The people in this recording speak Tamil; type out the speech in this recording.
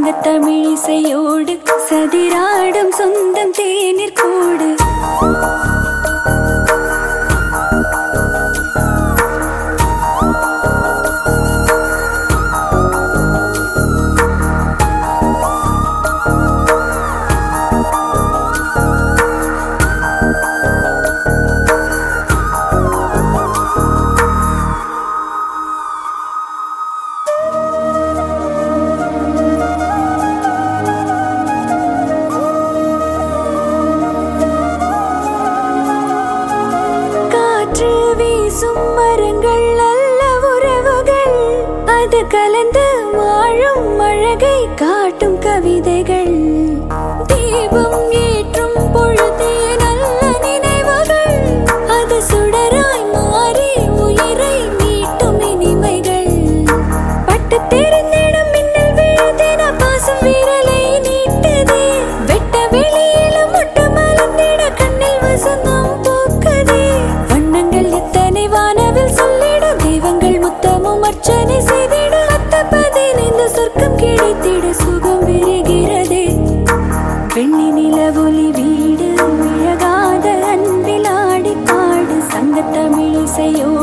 சங்கத்தமிழிசையோடு சதிராடும் சொந்தம் தேநீர் கூடு காற்று வீசும் மரங்கள் நல்ல உறவுகள் அது கலந்து வாழும் அழகை காட்டும் கவிதைகள் தீபம் ஏற்றும் பொழுதே நல்ல நினைவுகள் அது சுடராய் மாறி உயிரை மீட்டும் இனிமைகள் பட்டு தெரிந்திடும் மின்னல் விழுதின பாசம் விரலை நீட்டுதே வெட்ட வெளியில முட்டு மலர்ந்திட கண்ணில் வசந்தம் பூக்குதே வண்ணங்கள் எத்தனை வானவில் சொல்லிடும் தெய்வங்கள் முத்தமும் அர்ச்சனை செய்திட அத்த பதினைந்து சொர்க்கம் கிடைத்திட சுகம் விரிகிறதே வெள்ளி நிலவொலி வீடு விழகாத அன்பில் ஆடி பாடு சங்கத்தமிழிசையோ